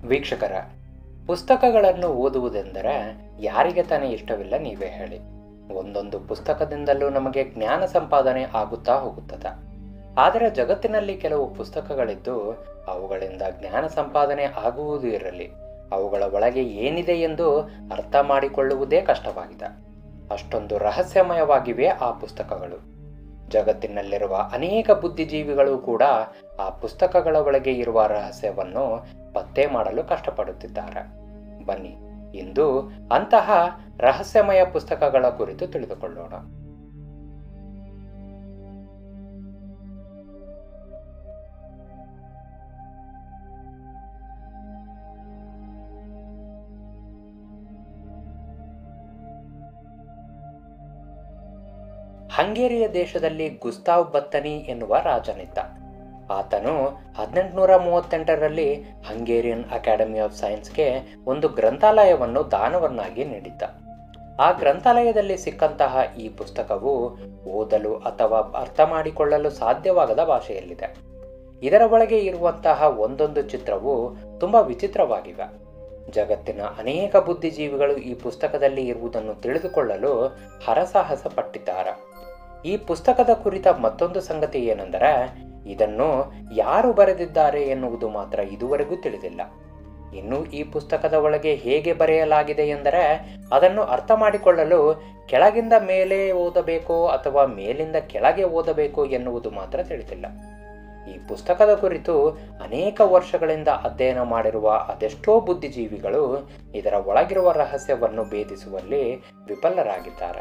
ವೀಕ್ಷಕರ ಪುಸ್ತಕಗಳನ್ನು ಓದುವುದೆಂದರೆ ಯಾರಿಗೆ ತಾನೇ ಇಷ್ಟವಿಲ್ಲ ನೀವೇ ಹೇಳಿ ಒಂದೊಂದು ಪುಸ್ತಕದಿಂದಲೂ ನಮಗೆ ಜ್ಞಾನ ಸಂಪಾದನೆ ಆಗುತ್ತಾ ಹೋಗುತ್ತದೆ ಆದರೆ ಜಗತ್ತಿನಲ್ಲಿ ಕೆಲವು ಪುಸ್ತಕಗಳಿದ್ದು ಅವುಗಳಿಂದ ಜ್ಞಾನ ಸಂಪಾದನೆ ಆಗುವುದೂ ಇರಲಿ ಅವುಗಳ ಒಳಗೆ ಏನಿದೆ ಎಂದು ಅರ್ಥ ಮಾಡಿಕೊಳ್ಳುವುದೇ ಕಷ್ಟವಾಗಿದೆ ಅಷ್ಟೊಂದು ರಹಸ್ಯಮಯವಾಗಿವೆ ಆ ಪುಸ್ತಕಗಳು ಜಗತ್ತಿನಲ್ಲಿರುವ ಅನೇಕ ಬುದ್ಧಿಜೀವಿಗಳು ಕೂಡ ಆ ಪುಸ್ತಕಗಳ ಒಳಗೆ ಇರುವ ರಹಸ್ಯವನ್ನು ಪತ್ತೆ ಮಾಡಲು ಕಷ್ಟಪಡುತ್ತಿದ್ದಾರೆ ಬನ್ನಿ ಇಂದು ಅಂತಹ ರಹಸ್ಯಮಯ ಪುಸ್ತಕಗಳ ಕುರಿತು ತಿಳಿದುಕೊಳ್ಳೋಣ ಹಂಗೇರಿಯ ದೇಶದಲ್ಲಿ ಗುಸ್ತಾವ್ ಬತ್ತನಿ ಎನ್ನುವ ರಾಜನಿದ್ದ ಆತನು ಹದಿನೆಂಟುನೂರ ಮೂವತ್ತೆಂಟರಲ್ಲಿ ಹಂಗೇರಿಯನ್ ಅಕಾಡೆಮಿ ಆಫ್ ಸೈನ್ಸ್ಗೆ ಒಂದು ಗ್ರಂಥಾಲಯವನ್ನು ದಾನವನ್ನಾಗಿ ನೀಡಿದ್ದ ಆ ಗ್ರಂಥಾಲಯದಲ್ಲಿ ಸಿಕ್ಕಂತಹ ಈ ಪುಸ್ತಕವು ಓದಲು ಅಥವಾ ಅರ್ಥ ಮಾಡಿಕೊಳ್ಳಲು ಸಾಧ್ಯವಾಗದ ಭಾಷೆಯಲ್ಲಿದೆ ಇದರ ಒಳಗೆ ಇರುವಂತಹ ಒಂದೊಂದು ಚಿತ್ರವು ತುಂಬ ವಿಚಿತ್ರವಾಗಿವೆ ಜಗತ್ತಿನ ಅನೇಕ ಬುದ್ಧಿಜೀವಿಗಳು ಈ ಪುಸ್ತಕದಲ್ಲಿ ಇರುವುದನ್ನು ತಿಳಿದುಕೊಳ್ಳಲು ಹರಸಾಹಸ ಪಟ್ಟಿದ್ದಾರೆ ಈ ಪುಸ್ತಕದ ಕುರಿತ ಮತ್ತೊಂದು ಸಂಗತಿ ಏನೆಂದರೆ ಇದನ್ನು ಯಾರು ಬರೆದಿದ್ದಾರೆ ಎನ್ನುವುದು ಮಾತ್ರ ಇದುವರೆಗೂ ತಿಳಿದಿಲ್ಲ ಇನ್ನು ಈ ಪುಸ್ತಕದ ಒಳಗೆ ಹೇಗೆ ಬರೆಯಲಾಗಿದೆ ಎಂದರೆ ಅದನ್ನು ಅರ್ಥ ಮಾಡಿಕೊಳ್ಳಲು ಕೆಳಗಿಂದ ಮೇಲೆ ಓದಬೇಕೋ ಅಥವಾ ಮೇಲಿಂದ ಕೆಳಗೆ ಓದಬೇಕೋ ಎನ್ನುವುದು ಮಾತ್ರ ತಿಳಿದಿಲ್ಲ ಈ ಪುಸ್ತಕದ ಕುರಿತು ಅನೇಕ ವರ್ಷಗಳಿಂದ ಅಧ್ಯಯನ ಮಾಡಿರುವ ಅದೆಷ್ಟೋ ಬುದ್ಧಿಜೀವಿಗಳು ಇದರ ಒಳಗಿರುವ ರಹಸ್ಯವನ್ನು ಭೇದಿಸುವಲ್ಲಿ ವಿಫಲರಾಗಿದ್ದಾರೆ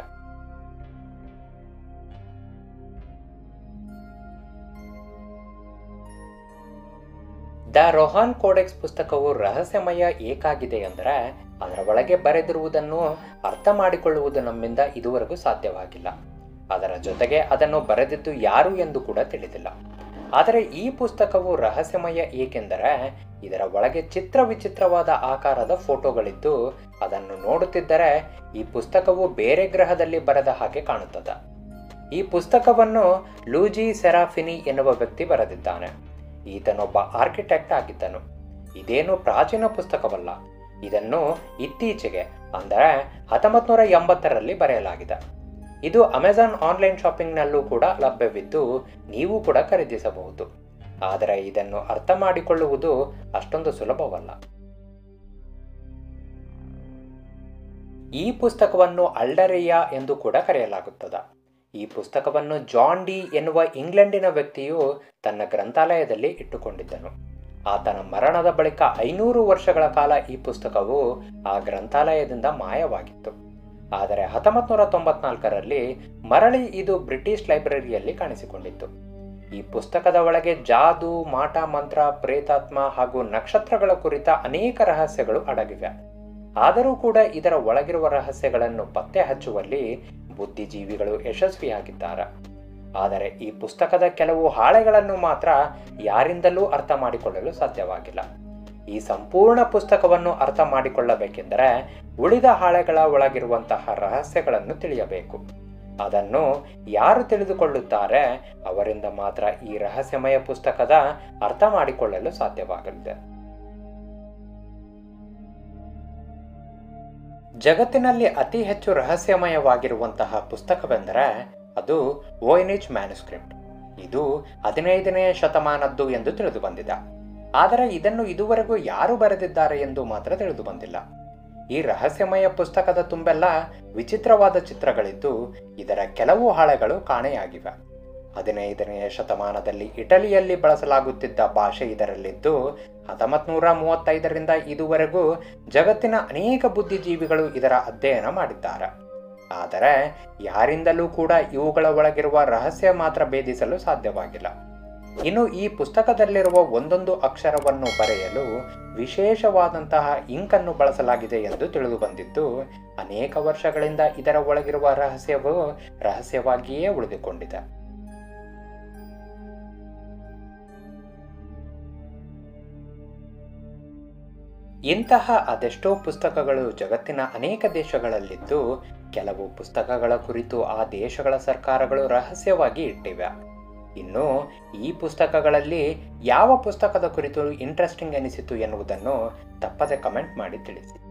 ದ ರೋಹಾನ್ ಕೋಡೆಕ್ಸ್ ಪುಸ್ತಕವು ರಹಸ್ಯಮಯ ಏಕಾಗಿದೆ ಎಂದರೆ ಅದರ ಒಳಗೆ ಬರೆದಿರುವುದನ್ನು ಅರ್ಥ ಮಾಡಿಕೊಳ್ಳುವುದು ನಮ್ಮಿಂದ ಇದುವರೆಗೂ ಸಾಧ್ಯವಾಗಿಲ್ಲ ಅದರ ಜೊತೆಗೆ ಅದನ್ನು ಬರೆದಿದ್ದು ಯಾರು ಎಂದು ಕೂಡ ತಿಳಿದಿಲ್ಲ ಆದರೆ ಈ ಪುಸ್ತಕವು ರಹಸ್ಯಮಯ ಏಕೆಂದರೆ ಇದರ ಒಳಗೆ ಚಿತ್ರ ವಿಚಿತ್ರವಾದ ಆಕಾರದ ಫೋಟೋಗಳಿದ್ದು ಅದನ್ನು ನೋಡುತ್ತಿದ್ದರೆ ಈ ಪುಸ್ತಕವು ಬೇರೆ ಗ್ರಹದಲ್ಲಿ ಬರೆದ ಹಾಗೆ ಕಾಣುತ್ತದೆ ಈ ಪುಸ್ತಕವನ್ನು ಲೂಜಿ ಸೆರಾಫಿನಿ ಎನ್ನುವ ವ್ಯಕ್ತಿ ಬರೆದಿದ್ದಾನೆ ಈತನೊಬ್ಬ ಆರ್ಕಿಟೆಕ್ಟ್ ಆಗಿದ್ದನು ಇದೇನು ಪ್ರಾಚೀನ ಪುಸ್ತಕವಲ್ಲ ಇದನ್ನು ಇತ್ತೀಚೆಗೆ ಅಂದರೆ ಹತ್ತೊಂಬತ್ತು ನೂರ ಎಂಬತ್ತರಲ್ಲಿ ಬರೆಯಲಾಗಿದೆ ಇದು ಅಮೆಜಾನ್ ಆನ್ಲೈನ್ ಶಾಪಿಂಗ್ನಲ್ಲೂ ಕೂಡ ಲಭ್ಯವಿದ್ದು ನೀವು ಕೂಡ ಖರೀದಿಸಬಹುದು ಆದರೆ ಇದನ್ನು ಅರ್ಥ ಮಾಡಿಕೊಳ್ಳುವುದು ಅಷ್ಟೊಂದು ಸುಲಭವಲ್ಲ ಈ ಪುಸ್ತಕವನ್ನು ಅಲ್ಡರಿಯಾ ಎಂದು ಕೂಡ ಕರೆಯಲಾಗುತ್ತದೆ ಈ ಪುಸ್ತಕವನ್ನು ಜಾನ್ ಡಿ ಎನ್ನುವ ಇಂಗ್ಲೆಂಡಿನ ವ್ಯಕ್ತಿಯು ತನ್ನ ಗ್ರಂಥಾಲಯದಲ್ಲಿ ಇಟ್ಟುಕೊಂಡಿದ್ದನು ಆತನ ಮರಣದ ಬಳಿಕ ಐನೂರು ವರ್ಷಗಳ ಕಾಲ ಈ ಪುಸ್ತಕವು ಆ ಗ್ರಂಥಾಲಯದಿಂದ ಮಾಯವಾಗಿತ್ತು ಆದರೆ ಹತ್ತೊಂಬತ್ತು ನೂರ ತೊಂಬತ್ನಾಲ್ಕರಲ್ಲಿ ಮರಳಿ ಇದು ಬ್ರಿಟಿಷ್ ಲೈಬ್ರರಿಯಲ್ಲಿ ಕಾಣಿಸಿಕೊಂಡಿತ್ತು ಈ ಪುಸ್ತಕದ ಒಳಗೆ ಜಾದು ಮಾಟ ಮಂತ್ರ ಪ್ರೇತಾತ್ಮ ಹಾಗೂ ನಕ್ಷತ್ರಗಳ ಕುರಿತ ಅನೇಕ ರಹಸ್ಯಗಳು ಅಡಗಿವೆ ಆದರೂ ಕೂಡ ಇದರ ಒಳಗಿರುವ ರಹಸ್ಯಗಳನ್ನು ಪತ್ತೆ ಹಚ್ಚುವಲ್ಲಿ ಬುದ್ಧಿಜೀವಿಗಳು ಯಶಸ್ವಿಯಾಗಿದ್ದಾರೆ ಆದರೆ ಈ ಪುಸ್ತಕದ ಕೆಲವು ಹಾಳೆಗಳನ್ನು ಮಾತ್ರ ಯಾರಿಂದಲೂ ಅರ್ಥ ಮಾಡಿಕೊಳ್ಳಲು ಸಾಧ್ಯವಾಗಿಲ್ಲ ಈ ಸಂಪೂರ್ಣ ಪುಸ್ತಕವನ್ನು ಅರ್ಥ ಮಾಡಿಕೊಳ್ಳಬೇಕೆಂದರೆ ಉಳಿದ ಹಾಳೆಗಳ ಒಳಗಿರುವಂತಹ ರಹಸ್ಯಗಳನ್ನು ತಿಳಿಯಬೇಕು ಅದನ್ನು ಯಾರು ತಿಳಿದುಕೊಳ್ಳುತ್ತಾರೆ ಅವರಿಂದ ಮಾತ್ರ ಈ ರಹಸ್ಯಮಯ ಪುಸ್ತಕದ ಅರ್ಥ ಮಾಡಿಕೊಳ್ಳಲು ಸಾಧ್ಯವಾಗಲಿದೆ ಜಗತ್ತಿನಲ್ಲಿ ಅತಿ ಹೆಚ್ಚು ರಹಸ್ಯಮಯವಾಗಿರುವಂತಹ ಪುಸ್ತಕವೆಂದರೆ ಅದು ವೋಯ್ನಿಚ್ ಮ್ಯಾನುಸ್ಕ್ರಿಪ್ಟ್ ಇದು ಹದಿನೈದನೇ ಶತಮಾನದ್ದು ಎಂದು ತಿಳಿದು ಬಂದಿದೆ ಆದರೆ ಇದನ್ನು ಇದುವರೆಗೂ ಯಾರು ಬರೆದಿದ್ದಾರೆ ಎಂದು ಮಾತ್ರ ತಿಳಿದು ಬಂದಿಲ್ಲ ಈ ರಹಸ್ಯಮಯ ಪುಸ್ತಕದ ತುಂಬೆಲ್ಲ ವಿಚಿತ್ರವಾದ ಚಿತ್ರಗಳಿದ್ದು ಇದರ ಕೆಲವು ಹಾಳೆಗಳು ಕಾಣೆಯಾಗಿವೆ ಹದಿನೈದನೆಯ ಶತಮಾನದಲ್ಲಿ ಇಟಲಿಯಲ್ಲಿ ಬಳಸಲಾಗುತ್ತಿದ್ದ ಭಾಷೆ ಇದರಲ್ಲಿದ್ದು ಹತ್ತೊಂಬತ್ತು ನೂರ ಮೂವತ್ತೈದರಿಂದ ಇದುವರೆಗೂ ಜಗತ್ತಿನ ಅನೇಕ ಬುದ್ಧಿಜೀವಿಗಳು ಇದರ ಅಧ್ಯಯನ ಮಾಡಿದ್ದಾರೆ ಆದರೆ ಯಾರಿಂದಲೂ ಕೂಡ ಇವುಗಳ ಒಳಗಿರುವ ರಹಸ್ಯ ಮಾತ್ರ ಭೇದಿಸಲು ಸಾಧ್ಯವಾಗಿಲ್ಲ ಇನ್ನು ಈ ಪುಸ್ತಕದಲ್ಲಿರುವ ಒಂದೊಂದು ಅಕ್ಷರವನ್ನು ಬರೆಯಲು ವಿಶೇಷವಾದಂತಹ ಇಂಕನ್ನು ಬಳಸಲಾಗಿದೆ ಎಂದು ತಿಳಿದು ಬಂದಿದ್ದು ಅನೇಕ ವರ್ಷಗಳಿಂದ ಇದರ ಒಳಗಿರುವ ರಹಸ್ಯವು ರಹಸ್ಯವಾಗಿಯೇ ಉಳಿದುಕೊಂಡಿದೆ ಇಂತಹ ಅದೆಷ್ಟೋ ಪುಸ್ತಕಗಳು ಜಗತ್ತಿನ ಅನೇಕ ದೇಶಗಳಲ್ಲಿದ್ದು ಕೆಲವು ಪುಸ್ತಕಗಳ ಕುರಿತು ಆ ದೇಶಗಳ ಸರ್ಕಾರಗಳು ರಹಸ್ಯವಾಗಿ ಇಟ್ಟಿವೆ ಇನ್ನು ಈ ಪುಸ್ತಕಗಳಲ್ಲಿ ಯಾವ ಪುಸ್ತಕದ ಕುರಿತು ಇಂಟ್ರೆಸ್ಟಿಂಗ್ ಅನಿಸಿತು ಎನ್ನುವುದನ್ನು ತಪ್ಪದೆ ಕಮೆಂಟ್ ಮಾಡಿ ತಿಳಿಸಿ